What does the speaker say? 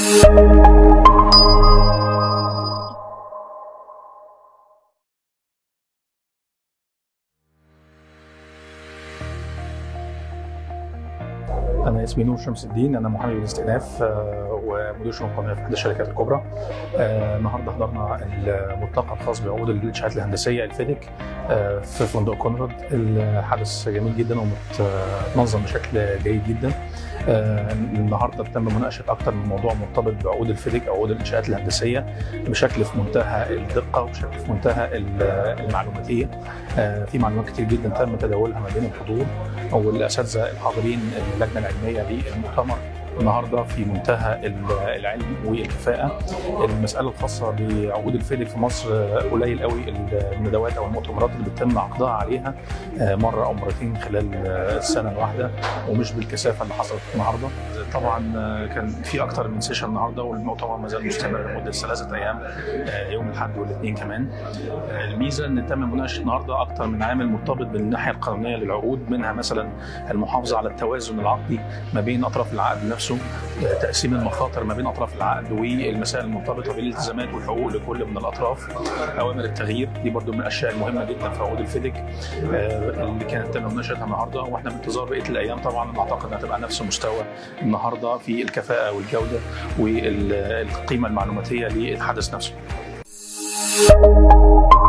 أنا اسمي نور شمس الدين أنا محامي بالاستئناف آه، ومدير شؤون قانونية في إحدى الشركات الكبرى. آه، النهارده حضرنا الملتقى الخاص بعقود الإنشاءات الهندسية الفيديك آه، في فندق كونراد الحدث جميل جدا ومتنظم بشكل جيد جدا. آه، النهارده تم مناقشه اكثر من موضوع مرتبط بعقود الفيديك او عقود الانشاءات الهندسيه بشكل في منتهى الدقه وبشكل في منتهى ال- المعلوماتيه آه، في معلومات كتير جدا تم تداولها ما بين الحضور او الاساتذه الحاضرين اللجنه العلميه للمؤتمر النهارده في منتهى ال- العلم والكفاءه المساله الخاصه بعقود الفيديك في مصر آه، قليل قوي الندوات او المؤتمرات اللي بيتم عقدها عليها آه، مره او مرتين خلال آه، السنه الواحده ومش بالكثافه اللي حصلت النهارده طبعا آه، كان في اكتر من سيشن النهارده والمؤتمر ما زال مستمر لمده ثلاثه ايام آه، يوم الاحد والاثنين كمان آه، الميزه ان تم مناقشه النهارده اكتر من عامل مرتبط بالناحيه القانونيه للعقود منها مثلا المحافظه على التوازن العقدي ما بين اطراف العقد نفسه آه، تقسيم المخاطر ما بين اطراف العقد والمسائل المرتبطه بالالتزامات والحقوق لكل من الاطراف اوامر التغيير دي برضو من الاشياء المهمه جدا في عقود الفيديك آه، اللي كانت تم مناقشتها النهارده واحنا بانتظار بقيه الايام طبعا اعتقد انها تبقى نفس مستوى النهارده في الكفاءه والجوده والقيمه المعلوماتيه للحدث نفسه.